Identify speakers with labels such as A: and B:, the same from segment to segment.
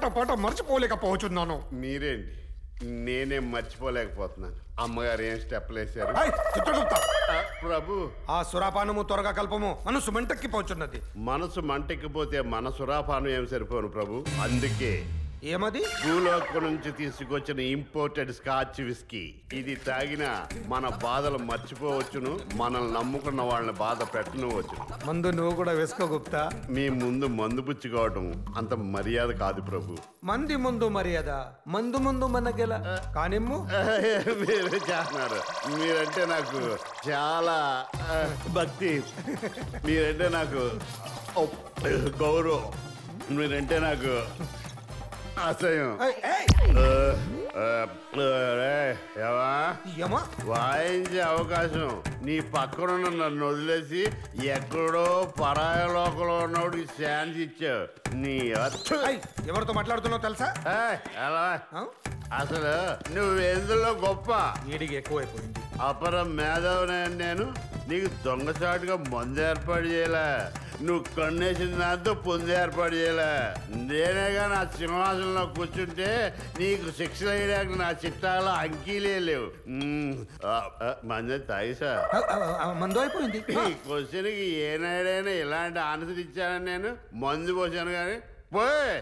A: మాట పాట మర్చిపోలేకపోతున్నాను
B: మీరేంటి నేనేం మర్చిపోలేకపోతున్నాను అమ్మగారు ఏం స్టెప్లు వేశారు
A: ఐ, చిత్రగుప్త
B: ఆ, ప్రభు
A: ఆ సురాపానము త్వరగా కల్పము మనసు మెంటెక్కిపోచున్నది
B: మనసు మంటెక్కిపోతే మన సురాపానం ఏం సరిపోను ప్రభు అందుకే
A: ఏమది
B: భూలోకం నుంచి తీసుకొచ్చిన ఇంపోర్టెడ్ స్కాచ్ విస్కీ ఇది తాగిన మన బాధలు మర్చిపోవచ్చును మనల్ని నమ్ముకున్న వాళ్ళని బాధ పెట్టనవచ్చు
A: మందు నువ్వు కూడా వేసుకో గుప్తా
B: మీ ముందు మందు పుచ్చుకోవటం అంత మర్యాద కాదు ప్రభు
A: మంది ముందు మర్యాద మందు ముందు మనకెలా కానిమ్ము
B: మీరు చేస్తున్నారు మీరంటే నాకు చాలా ఆ, భక్తి మీరంటే నాకు ఓ, గౌరవం మీరంటే నాకు అసహ్యం
A: ఏయ్, ఏయ్,
B: ఆ, ఆ, రే, ఏవా?
A: ఏమా
B: వాయించే అవకాశం నీ పక్కనున్న నన్ను వదిలేసి ఎక్కడో పరాయ లోకంలో ఉన్నవాడికి ఛాన్స్ ఇచ్చావు నీ అచ్చు
A: ఏయ్, ఎవరితో మాట్లాడుతున్నావు తెలుసా
B: ఏయ్, ఎలా
A: ఆ?
B: అసలు నువ్వు ఎందులో గొప్ప
A: వీడికి ఎక్కువైపోయింది
B: అపర మేధావునే నేను నీకు దొంగచాటుగా మందు ఏర్పాటు చేయలే నువ్వు కన్నేసిన దాంతో పొందు ఏర్పాటు చేయలే నేనేగా నా సింహాసనంలో కూర్చుంటే నీకు శిక్షలు వేయడానికి నా చిట్టాలో అంకీలే లేవు మ్మ్. ఆ, ఆ, మంది తాగిసా
A: ఆ, ఆ, ఆ, మందు అయిపోయింది
B: ఈ క్వశ్చన్కి ఏనాడైనా ఇలాంటి ఆన్సర్ ఇచ్చానని నేను మందు పోసాను కానీ పోయ్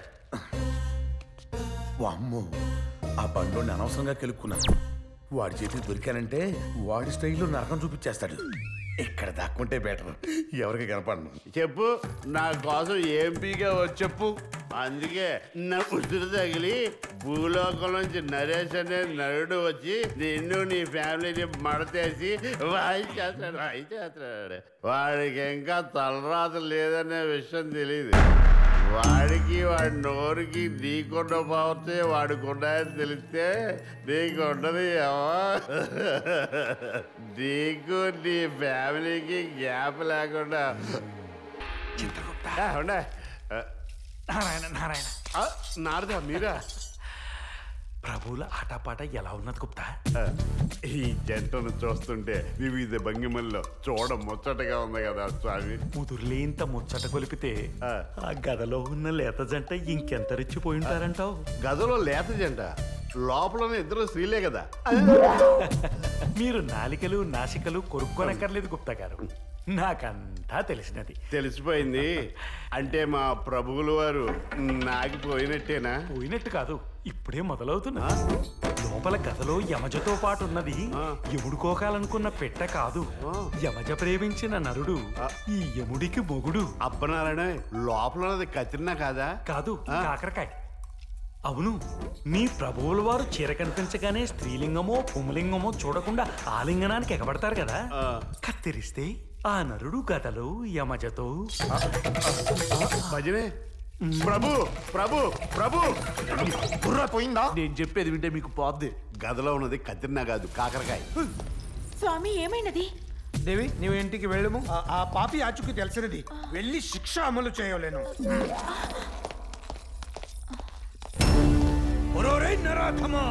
C: వామ్మో ఆ బండ్లోని అనవసరంగా కెలుక్కున్నాను వాడి చేతికి దొరికానంటే వాడి స్టైల్లో నరకం చూపించేస్తాడు ఇక్కడ దాక్కుంటే బెటర్ ఎవరికి కనపడను
B: చెప్పు నా కోసం ఏం పీగా చెప్పు అందుకే నా ఉసురు తగిలి భూలోకం నుంచి నరేష్ అనే నరుడు వచ్చి నిన్ను నీ ఫ్యామిలీని మడతేసి వాయించేస్తాడు వాయించేస్తాడు వాడికి ఇంకా తలరాత లేదనే విషయం తెలియదు వాడికి వాడి నోరుకి నీకున్న పవర్తే వాడికి ఉన్నాయని తెలిస్తే నీకు ఉండదు ఏమో నీకు నీ ఫ్యామిలీకి గ్యాప్ లేకుండా ఆ, ఉండే. ఆ,
D: నారాయణ నారాయణ
B: ఆ, నారదా మీరా
D: ప్రభువుల ఆటపాట ఎలా ఉన్నది గుప్తా
B: ఆ, ఈ జంటను చూస్తుంటే వివిధ భంగిమల్లో చూడ ముచ్చటగా ఉంది కదా స్వామి
D: ముదురులేంత ముచ్చట కొలిపితే
B: ఆ.
D: ఆ గదలో ఉన్న లేత జంట ఇంకెంత రెచ్చిపోయి ఉంటారంటావు
B: గదిలో లేత జంట లోపల ఇద్దరు స్త్రీలే కదా
D: మీరు నాలికలు నాసికలు కొరుక్కోనక్కర్లేదు గుప్తా గారు నాకంతా తెలిసినది
B: తెలిసిపోయింది అంటే మా ప్రభువుల వారు నాగిపోయినట్టేనా
D: పోయినట్టు కాదు ఇప్పుడే మొదలవుతున్నా లోపల గదలో యమజతో పాటు ఉన్నది ఎముడుకోకాలనుకున్న పెట్ట కాదు యమజ ప్రేమించిన నరుడు ఈ యముడికి మొగుడు
B: అప్పనారాయణ లోపల ఉన్నది కత్రినా కాదా
D: కాదు కాకరకాయ అవును మీ ప్రభువుల వారు చీర కనిపించగానే స్త్రీలింగమో పుంలింగమో చూడకుండా ఆలింగనానికి ఎగబడతారు కదా
B: ఆ.
D: కత్తిరిస్తే ఆ నరుడు గదలో యమజతో
B: భజనే ప్రభు ప్రభు ప్రభు
A: బుర్ర పోయిందా
B: నేను చెప్పేది వింటే మీకు పోద్ది గదిలో ఉన్నది కత్రినా కాదు కాకరకాయ
E: స్వామి ఏమైనది
A: దేవి నీవు ఇంటికి వెళ్ళము ఆ- ఆ పాపి ఆచుకి తెలిసినది వెళ్ళి శిక్ష అమలు చేయలేను ఒరోరే నరాధమా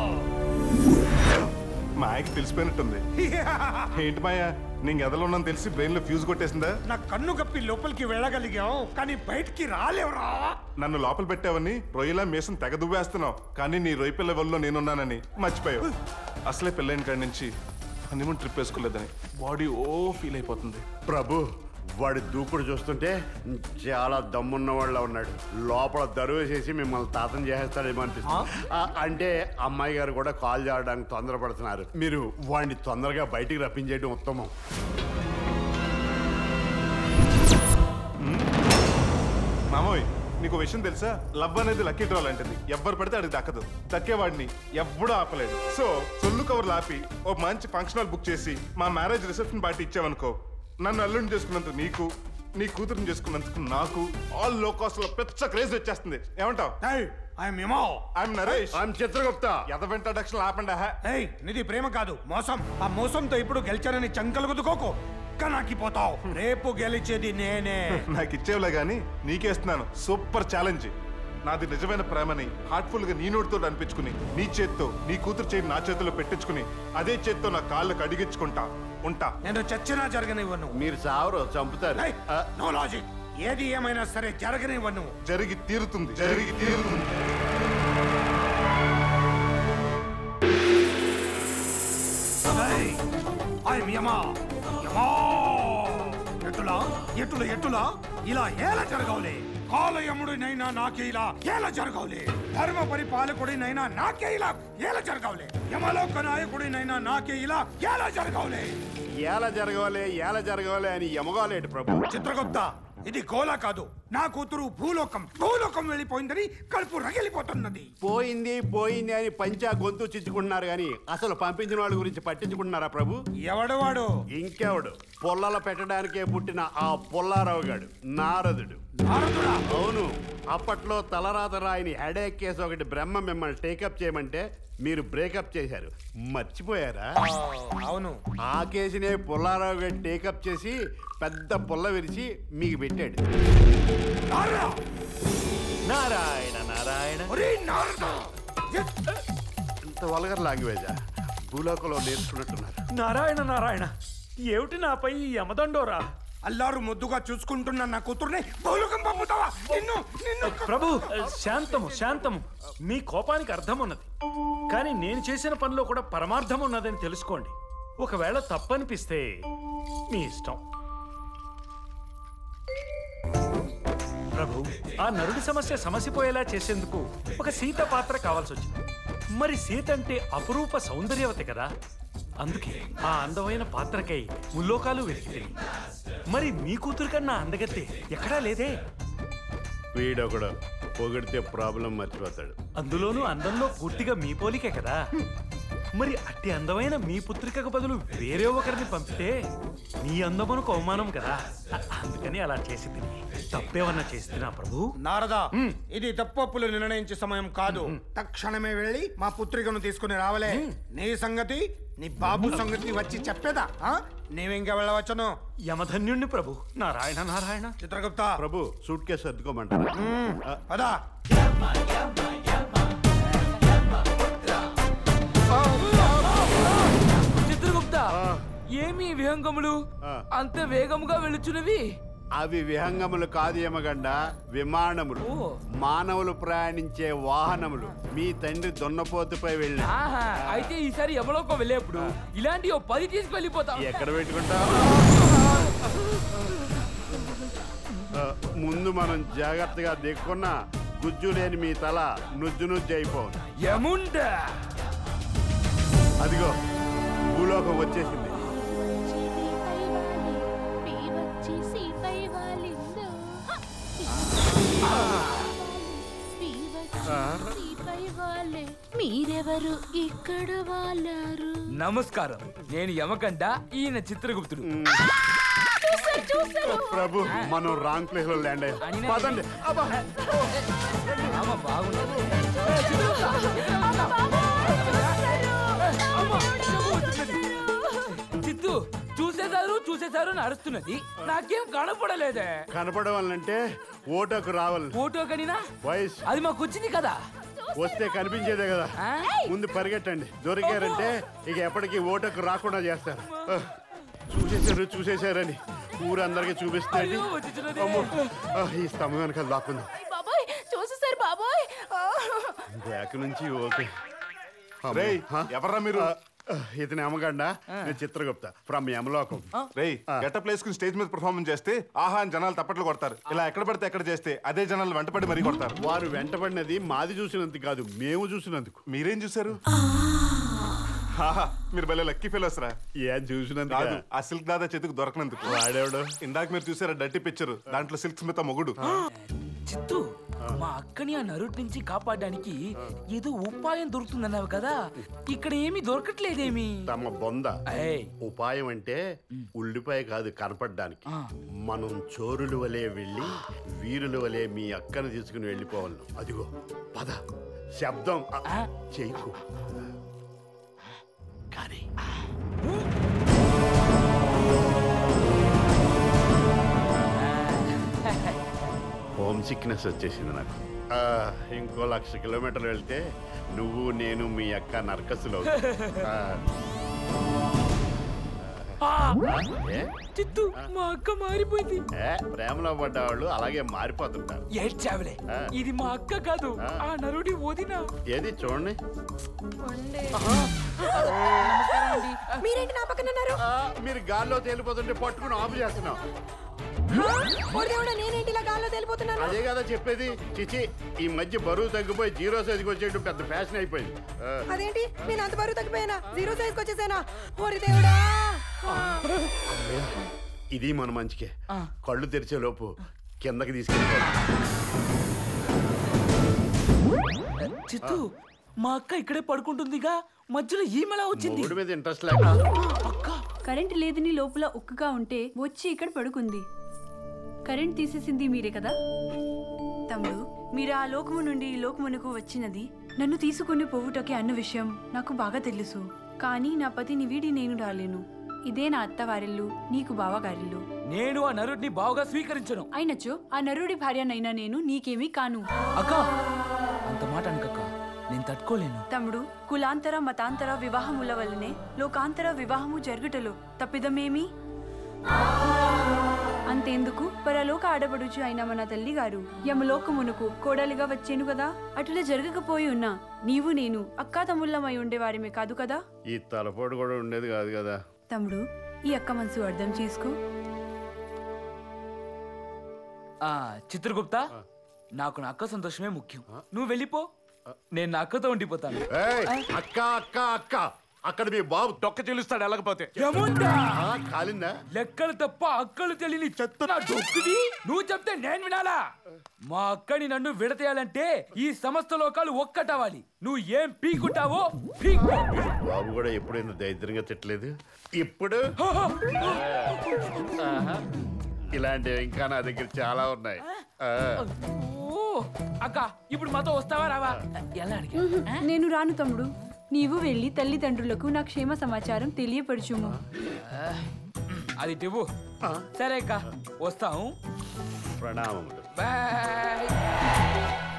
F: మాయకి తెలిసిపోయినట్టుంది ఏంటి మాయ నేను గదలో ఉన్నాను తెలిసి బ్రెయిన్ లో ఫ్యూజ్ కొట్టేసిందా
A: నా కన్ను కప్పి లోపలికి వెళ్ళగలిగాం కానీ బయటికి రాలేవురా
F: నన్ను లోపల పెట్టావని రొయ్యలా మీసం తెగ దువ్వేస్తున్నావు కానీ నీ రొయ్య పిల్ల వల్ల నేనున్నానని మర్చిపోయావు అసలే పెళ్ళైన కాడి నుంచి హనీమూన్ ట్రిప్ వేసుకోలేదని బాడీ ఓ ఫీల్ అయిపోతుంది
B: ప్రభు వాడి దూకుడు చూస్తుంటే చాలా దమ్మున్న వాళ్ళ ఉన్నాడు లోపల దరువేసేసి మిమ్మల్ని తాతం చేసేస్తాడేమో అనిపిస్తుంది ఆ, అంటే అమ్మాయి గారు కూడా కాల్ చేయడానికి తొందరపడుతున్నారు మీరు వాడిని తొందరగా బయటికి రప్పించేయడం ఉత్తమం
F: మామోయ్ నీకు విషయం తెలుసా లవ్ అనేది లక్కీ డ్రా లాంటిది ఎవ్వరు పడితే అది దక్కదు దక్కేవాడిని ఎవ్వడూ ఆపలేడు సో సొల్లు కవర్లు ఆపి ఓ మంచి ఫంక్షన్ హాల్ బుక్ చేసి మా మ్యారేజ్ రిసెప్షన్ పార్టీ ఇచ్చావనుకో నన్ను అల్లుడిని చేసుకున్నందుకు నీకు నీ కూతురుని చేసుకున్నందుకు నాకు ఆల్ లో కాస్ట్ లో పెద్ద క్రేజ్ వచ్చేస్తుంది ఏమంటావ్
A: ఐఎమ్ ఇమో
F: ఐఎమ్ నరేష్
B: ఐఎమ్ చిత్రగుప్త
F: ఎదవ ఇంట్రడక్షన్ ఆపండి హా
A: ఏయ్ నిధి ప్రేమ కాదు మోసం ఆ మోసంతో ఇప్పుడు గెలిచానని చంకలు గుద్దుకోకు కనాకిపోతావు రేపు గెలిచేది నేనే
F: నాకు ఇచ్చేవులే గానీ నీకేస్తున్నాను సూపర్ ఛాలెంజ్ నాది నిజమైన ప్రేమని హార్ట్ఫుల్ గా నీ నోటితో అనిపించుకుని నీ చేత్తో నీ కూతురు చేయి నా చేతిలో పెట్టించుకుని అదే చేత్తో నా కాళ్ళకు అడిగించుకుంటా ఉంటా
A: నేను చచ్చినా జరగనివ్వను
B: మీరు సావరు చంపుతారు
A: ఏయ్,
B: ఆ,
A: నో లాజిక్ ఏది ఏమైనా సరే జరగనివ్వను
F: జరిగి తీరుతుంది జరిగి తీరుతుంది
A: ఐఎమ్ యమా యమా ఎటులా ఎటుల ఎటులా ఇలా ఏల జరగవులే కాలయముడినైనా నాకే ఇలా ఏల జరగవులే ధర్మ పరిపాలకుడినైనా నాకే ఇలా ఏల జరగవులే యమలోక నాయకుడినైనా నాకే ఇలా ఏల జరగవులే
B: ఎలా జరగవాలి ఎలా జరగవాలి అని ఎమగాలేడు ప్రభు
A: చిత్రగుప్త ఇది గోలా కాదు నా కూతురు భూలోకం భూలోకం వెళ్ళిపోయిందని కడుపు రగిలిపోతున్నది
B: పోయింది పోయింది అని పంచా గొంతు చిచ్చుకుంటున్నారు కానీ అసలు పంపించిన వాళ్ళ గురించి పట్టించుకుంటున్నారా ప్రభు
A: ఎవడవాడు
B: ఇంకెవడు పొల్లల పెట్టడానికే పుట్టిన ఆ పుల్లారావు గాడు నారదుడు
A: నారదుడా
B: అవును అప్పట్లో తలరాత రాయిని హెడేక్ కేసు ఒకటి బ్రహ్మ మిమ్మల్ని టేకప్ చేయమంటే మీరు బ్రేకప్ చేశారు మర్చిపోయారా
A: ఆ, అవును
B: ఆ కేసునే పుల్లారావు గారు టేకప్ చేసి పెద్ద పుల్ల విరిచి మీకు పెట్టాడు
A: నారదా!
D: నారాయణ నారాయణ
A: ఒరేయ్ నారదా! ఎ-
B: ఇంత వల్గర్ లాంగ్వేజా భూలోకంలో నేర్చుకున్నట్టున్నారు
D: నారాయణ నారాయణ ఏమిటి నాపై ఈ యమదండోరా
A: అల్లారు ముద్దుగా చూసుకుంటున్న నా కూతుర్ని భూలోకం పంపుతావా నిన్ను నిన్ను
D: ప్రభు శాంతము శాంతము మీ కోపానికి అర్థం ఉన్నది కానీ నేను చేసిన పనిలో కూడా పరమార్థం ఉన్నదని తెలుసుకోండి ఒకవేళ తప్పనిపిస్తే మీ ఇష్టం ప్రభు ఆ నరుడి సమస్య సమసిపోయేలా చేసేందుకు ఒక సీత పాత్ర కావాల్సి వచ్చింది మరి సీత అంటే అపురూప సౌందర్యవతి కదా అందుకే ఆ అందమైన పాత్రకై ముల్లోకాలు వెతికి మరి మీ కూతురు కన్నా అందగత్తే ఎక్కడా లేదే
B: వీడొకడు పొగిడితే ప్రాబ్లం మర్చిపోతాడు
D: అందులోనూ అందంలో పూర్తిగా మీ పోలికే కదా మరి అట్టి అందమైన మీ పుత్రికకు బదులు వేరే ఒకరిని పంపితే మీ అందమునకు అవమానం కదా అ- అందుకని అలా చేసి తిని తప్పేమన్నా చేస్తున్నా ప్రభు
A: నారదా ఇది తప్పప్పులు నిర్ణయించే సమయం కాదు తక్షణమే వెళ్ళి మా పుత్రికను తీసుకుని రావలే నీ సంగతి నీ బాబు సంగతి వచ్చి చెప్పేదా ఆ? నీవింకా వెళ్ళవచ్చును
D: యమధన్యుణ్ణి ప్రభు నారాయణ నారాయణ
A: చిత్రగుప్త
B: ప్రభు సూట్ కేసు సర్దుకోమంటారా ఆ,
A: పదా
G: చిత్రగుప్త ఏమి విహంగములు
B: ఆ.
G: అంత వేగముగా వెళుచున్నవి
B: అవి విహంగములు కాదు యమగండ విమానములు
G: ఓ.
B: మానవులు ప్రయాణించే వాహనములు మీ తండ్రి దున్నపోతుపై వెళ్ళిన
G: ఆహా అయితే ఈసారి ఎవలోకో వెళ్ళేప్పుడు ఇలాంటి ఓ పది తీసుకెళ్ళిపోతా
B: ఎక్కడ పెట్టుకుంటా ముందు మనం జాగ్రత్తగా దిక్కున్న గుజ్జు లేని మీ తల నుజ్జు నుజ్జు అయిపోను
G: యముండ
B: అదిగో భూలోకం వచ్చేసింది
E: మీరెవరు ఇక్కడ వాళ్ళారు
G: నమస్కారం నేను యమకండ ఈయన చిత్రగుప్తుడు
B: ప్రభు మనం రాంగ్ ప్లేస్ లో ల్యాండ్ అయ్యాం
G: అని
B: పదండి అబ్బా.
G: ఆమె బాగున్నది ఏ, చిత్రగుప్త, ఇక్కడ ఉన్నా. అమ్మ, చెప్పు వస్తున్నది. చిత్తు చూసేశారు చూసేశారు అని అరుస్తున్నది నాకేం కనపడలేదే
B: కనపడవాలంటే ఓటకు రావాలి
G: ఫోటో కనినా
B: వయసు
G: అది మాకు వచ్చింది కదా
B: వస్తే కనిపించేదే కదా
G: ఆ?
B: ముందు పరిగెట్టండి దొరికారంటే ఇక ఎప్పటికీ ఓటకు రాకుండా చేస్తారు ఆ, చూసేశారు చూసేశారని ఊరందరికీ చూపిస్తే
G: అయ్యో, వచ్చేసినది.
B: అమ్మో ఆ, ఈ స్తంభం వెనకాల దాక్కుందాం
E: బాబాయ్ చూసేసారు బాబాయ్
B: బ్యాక్ నుంచి ఓకే అమ్మో.
F: రేయ్
B: హా?
F: ఎవర్రా మీరు
B: ఆ, ఆ, ఇతని అమ్మగండ నేను చిత్రగుప్త ఫ్రమ్ యమలోకం
F: రేయ్ గెటప్ వేసుకుని స్టేజ్ మీద పర్ఫార్మెన్స్ చేస్తే ఆహా అని జనాలు తప్పట్లు కొడతారు ఇలా ఎక్కడ పడితే ఎక్కడ చేస్తే అదే జనాలు వెంటపడి మరీ కొడతారు
B: వారు వెంటబడినది మాది చూసినందుకు కాదు మేము చూసినందుకు
F: మీరేం చూసారు ఆహా, మీరు భలే లక్కీ ఫెలోస్ రా
B: ఏం
F: కాదు
B: చూసినందుకు
F: ఆ సిల్క్ దాదా చేతికి దొరకనందుకు
B: వాడేవాడు
F: ఇందాక మీరు చూసారా డట్టి పిక్చర్ దాంట్లో సిల్క్ స్మిత మొగుడు
G: చిత్తు మా అక్కని ఆ నరుటి నుంచి కాపాడడానికి ఏదో ఉపాయం దొరుకుతుందన్నావు కదా ఇక్కడ ఏమీ దొరకట్లేదేమి
B: తమ బొంద
G: ఏయ్,
B: ఉపాయం అంటే ఉల్లిపాయ కాదు కనపడడానికి మనం చోరుల వలె వెళ్ళి వీరుల వలె మీ అక్కను తీసుకుని వెళ్ళిపోవాలి అదిగో పద శబ్దం ఆ,
G: ఆ?
B: చేయకు కానీ హోమ్ సిక్నెస్ వచ్చేసింది నాకు ఆ, ఇంకో లక్ష కిలోమీటర్లు వెళ్తే నువ్వు నేను మీ అక్క నరకసులు అవుతాం. ఆ,
G: ఆ,
B: ఏ?
G: చిత్తు మా అక్క మారిపోయింది
B: ఏ ప్రేమలో పడ్డవాళ్ళు అలాగే మారిపోతుంటారు
G: ఏడ్చావులే
B: ఆ.
G: ఇది మా అక్క కాదు
B: ఆ.
G: ఆ నరుడి వదిన
B: ఏది చూడండి
H: మీరేంటి నా పక్కన ఉన్నారు
B: ఆ, మీరు గాల్లో తేలిపోతుంటే పట్టుకుని ఆఫ్ చేస్తున్నాం
H: ఓ దేవుడా నేనేంటి ఇలా గాల్లో తేలిపోతున్నాను
B: అదే కదా చెప్పేది చిచి ఈ మధ్య బరువు తగ్గిపోయి జీరో సైజుకి వచ్చేయడం పెద్ద ఫ్యాషన్ అయిపోయింది ఆ,
H: అదేంటి నేను అంత బరువు తగ్గిపోయానా జీరో సైజ్ వచ్చేసానా ఓరి దేవుడా
B: ఇది మన మంచికే కళ్ళు తెరిచే లోపు కిందకి తీసుకెళ్ళిపోవాలి
G: చిత్తు మా అక్క ఇక్కడే పడుకుంటుందిగా మధ్యలో ఈమెలా వచ్చింది
B: మూడు మీద ఇంట్రెస్ట్ లేక
G: అక్క
I: కరెంట్ లేదని లోపల ఉక్కగా ఉంటే వచ్చి ఇక్కడ పడుకుంది కరెంట్ తీసేసింది మీరే కదా తమ్ముడు మీరు ఆ లోకము నుండి ఈ లోకమునకు వచ్చినది నన్ను తీసుకుని పోవుటకే అన్న విషయం నాకు బాగా తెలుసు కానీ నా పతిని వీడి నేను రాలేను ఇదే నా అత్తవారిల్లు నీకు బావగారిల్లు
G: నేను ఆ నరుడిని బావుగా స్వీకరించను
I: అయినచో ఆ నరుడి భార్యనైనా నేను నీకేమీ కాను
G: అక్క అంత మాట అనకక్క నేను తట్టుకోలేను
I: తమ్ముడు కులాంతర మతాంతర వివాహముల వల్లనే లోకాంతర వివాహము జరుగుటలో తప్పిదమేమి అంతేందుకు పరలోక ఆడబడుచు అయిన మన తల్లి గారు యమలోకమునకు కోడలిగా వచ్చేను కదా అటులా జరగకపోయి ఉన్నా నీవు నేను అక్కా తమ్ముళ్ళమై ఉండేవారిమే కాదు కదా
B: ఈ తలపోటు కూడా ఉండేది కాదు కదా
I: తమ్ముడు ఈ అక్క మనసు అర్థం చేసుకో
G: ఆ చిత్రగుప్త నాకు నా అక్క సంతోషమే ముఖ్యం నువ్వు వెళ్ళిపో నేను నా అక్కతో ఉండిపోతాను
B: ఏయ్, అక్క అక్క అక్క అక్కడ మీ బాబు తొక్క చెల్లిస్తాడు వెళ్ళకపోతే
G: ఏముందా?
B: ఆ, కాలిందా
G: లెక్కలు తప్ప అక్కలు తెలియని చెత్త నా డొక్కుది నువ్వు చెప్తే నేను వినాలా మా అక్కని నన్ను విడతేయాలంటే ఈ సమస్త లోకాలు ఒక్కటవ్వాలి నువ్వు ఏం పీకుంటావో పీక్కో
B: బాబు కూడా ఎప్పుడైనా దరిద్రంగా తిట్టలేదు ఇప్పుడు ఆహా. ఇలాంటివి ఇంకా నా దగ్గర చాలా ఉన్నాయి ఆ,
G: ఓ అక్క ఇప్పుడు మాతో వస్తావా రావా ఎలా అడిగా
I: నేను రాను తమ్ముడు నీవు వెళ్ళి తల్లిదండ్రులకు నా క్షేమ సమాచారం తెలియపరచుము
G: అది టివ్వు సరే అక్క వస్తాం
B: ప్రణామములు
G: బాయ్